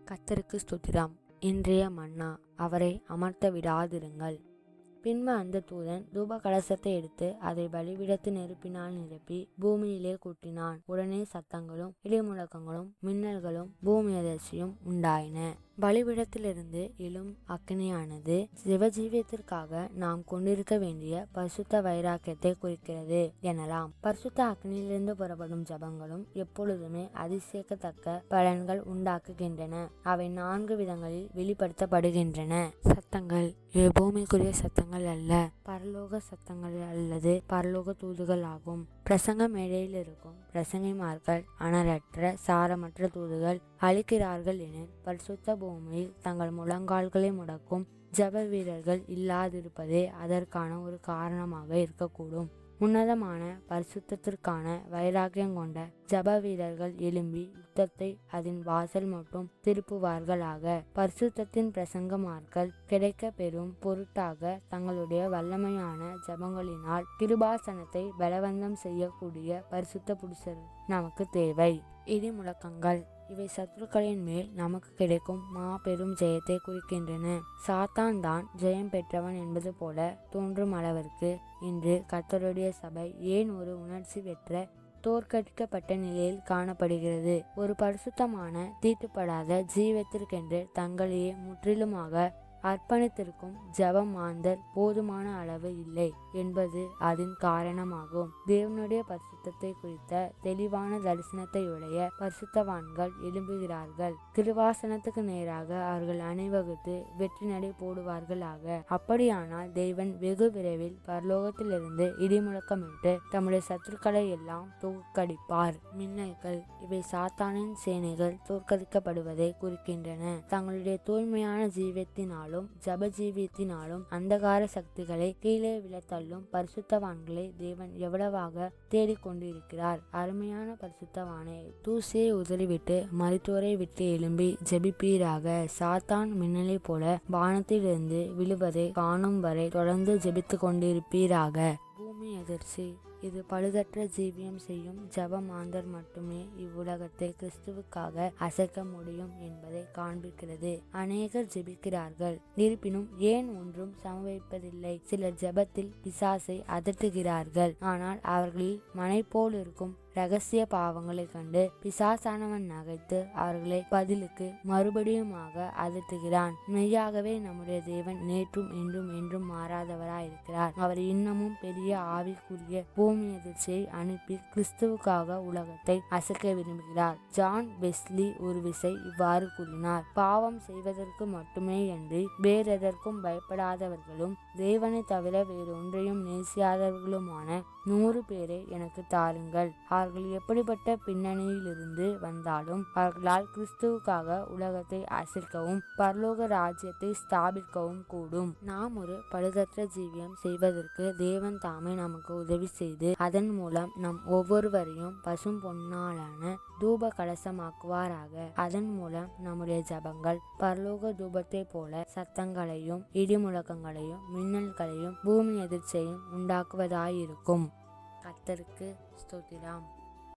கத்தருக்கு ஸ்தோத்திரம் இன்றைய மன்னா அவரை அமர்த்த விடாதிருங்கள் பின்பு அந்த தூதன் தூப கலசத்தை எடுத்து அதை பலிபிடத்து நெருப்பினால் நிரப்பி பூமியிலே கூட்டினான் உடனே சத்தங்களும் இடிமுழக்கங்களும் மின்னல்களும் பூமி அதிர்ச்சியும் உண்டாயின பலிபிடத்திலிருந்து எழும் அக்னியானது சிவஜீவியத்திற்காக நாம் கொண்டிருக்க வேண்டிய பரிசுத்த வைராக்கியத்தை குறிக்கிறது எனலாம் பரிசுத்த அக்னியிலிருந்து புறப்படும் ஜபங்களும் எப்பொழுதுமே அதிசயிக்கத்தக்க பலன்கள் உண்டாக்குகின்றன அவை நான்கு விதங்களில் வெளிப்படுத்தப்படுகின்றன சத்தங்கள் இவை பூமிக்குரிய சத்தங்கள் அல்ல பரலோக சத்தங்கள் அல்லது பரலோக தூதுகள் ஆகும் பிரசங்க மேடையில் இருக்கும் பிரசங்கிமார்கள் அனலற்ற சாரமற்ற தூதுகள் அளிக்கிறார்கள் எனில் பரிசுத்த பூமியில் தங்கள் முழங்கால்களை முடக்கும் ஜப வீரர்கள் இல்லாதிருப்பதே அதற்கான ஒரு காரணமாக இருக்கக்கூடும் உன்னதமான பரிசுத்தத்திற்கான வைராக்கியம் கொண்ட ஜப வீரர்கள் எழும்பி யுத்தத்தை அதன் வாசல் மட்டும் திருப்புவார்களாக பரிசுத்தத்தின் பிரசங்கமார்கள் கிடைக்க பெறும் பொருட்டாக தங்களுடைய வல்லமையான ஜபங்களினால் கிருபாசனத்தை பலவந்தம் செய்யக்கூடிய பரிசுத்த புருஷர் நமக்கு தேவை இடி முழக்கங்கள் இவை சத்துருக்களின் மேல் நமக்கு கிடைக்கும் மாபெரும் ஜெயத்தை குறிக்கின்றன சாத்தான் தான் ஜெயம் பெற்றவன் என்பது போல தோன்றும் அளவிற்கு இன்று கர்த்தருடைய சபை ஏன் ஒரு உணர்ச்சி பெற்ற தோற்கடிக்கப்பட்ட நிலையில் காணப்படுகிறது ஒரு பரிசுத்தமான தீட்டுப்படாத ஜீவத்திற்கென்று தங்களையே முற்றிலுமாக அர்ப்பணித்திருக்கும் ஜபம் மாந்தர் போதுமான அளவு இல்லை என்பது அதன் காரணமாகும் தேவனுடைய பரிசுத்தத்தை குறித்த தெளிவான தரிசனத்தையுடைய பரிசுத்தவான்கள் எழும்புகிறார்கள் திருவாசனத்துக்கு நேராக அவர்கள் அணிவகுத்து வெற்றி நடை போடுவார்களாக அப்படியானால் தேவன் வெகு விரைவில் பரலோகத்திலிருந்து இடிமுழக்கமிட்டு தம்முடைய சத்துருக்களை எல்லாம் தோற்கடிப்பார் மின்னல்கள் இவை சாத்தானின் சேனைகள் தோற்கடிக்கப்படுவதை குறிக்கின்றன தங்களுடைய தூய்மையான ஜீவத்தினால் ஜபத்தினாலும் ஜபஜீவியத்தினாலும் அந்தகார சக்திகளை கீழே விழத்தள்ளும் பரிசுத்தவான்களை தேவன் எவ்வளவாக தேடிக்கொண்டிருக்கிறார் அருமையான பரிசுத்தவானே தூசியை உதறிவிட்டு மருத்துவரை விட்டு எழும்பி ஜெபிப்பீராக சாத்தான் மின்னலை போல வானத்திலிருந்து விழுவதை காணும் வரை தொடர்ந்து ஜெபித்து கொண்டிருப்பீராக பூமி அதிர்ச்சி இது பழுதற்ற ஜீவியம் செய்யும் ஜப மாந்தர் மட்டுமே இவ்வுலகத்தை கிறிஸ்துவுக்காக அசைக்க முடியும் என்பதை காண்பிக்கிறது அநேகர் ஜெபிக்கிறார்கள் இருப்பினும் ஏன் ஒன்றும் சமவைப்பதில்லை சிலர் ஜபத்தில் பிசாசை அதட்டுகிறார்கள் ஆனால் அவர்களில் மனை போல் இருக்கும் ரகசிய பாவங்களை கண்டு பிசாசானவன் நகைத்து அவர்களை பதிலுக்கு மறுபடியுமாக அதட்டுகிறான் மெய்யாகவே நம்முடைய தேவன் நேற்றும் இன்றும் என்றும் மாறாதவராயிருக்கிறார் அவர் இன்னமும் பெரிய ஆவிக்குரிய பூமி எதிர்ச்சியை அனுப்பி கிறிஸ்துவுக்காக உலகத்தை அசைக்க விரும்புகிறார் ஜான் பெஸ்லி ஒரு விசை இவ்வாறு கூறினார் பாவம் செய்வதற்கு மட்டுமே அன்றி வேறெதற்கும் பயப்படாதவர்களும் தேவனை தவிர வேறொன்றையும் நேசியாதவர்களுமான நூறு பேரை எனக்கு தாருங்கள் அவர்கள் எப்படிப்பட்ட பின்னணியிலிருந்து வந்தாலும் அவர்களால் கிறிஸ்துவுக்காக உலகத்தை அசைக்கவும் பரலோக ராஜ்யத்தை ஸ்தாபிக்கவும் கூடும் நாம் ஒரு பழுதற்ற ஜீவியம் செய்வதற்கு தேவன் தாமே நமக்கு உதவி செய்து அதன் மூலம் நம் ஒவ்வொருவரையும் பசும் பொன்னாலான தூப கலசமாக்குவாராக அதன் மூலம் நம்முடைய ஜபங்கள் பரலோக தூபத்தை போல சத்தங்களையும் இடிமுழக்கங்களையும் மின்னல்களையும் பூமி எதிர்ச்சையும் உண்டாக்குவதாயிருக்கும் கத்தருக்கு ஸ்தோத்திரம்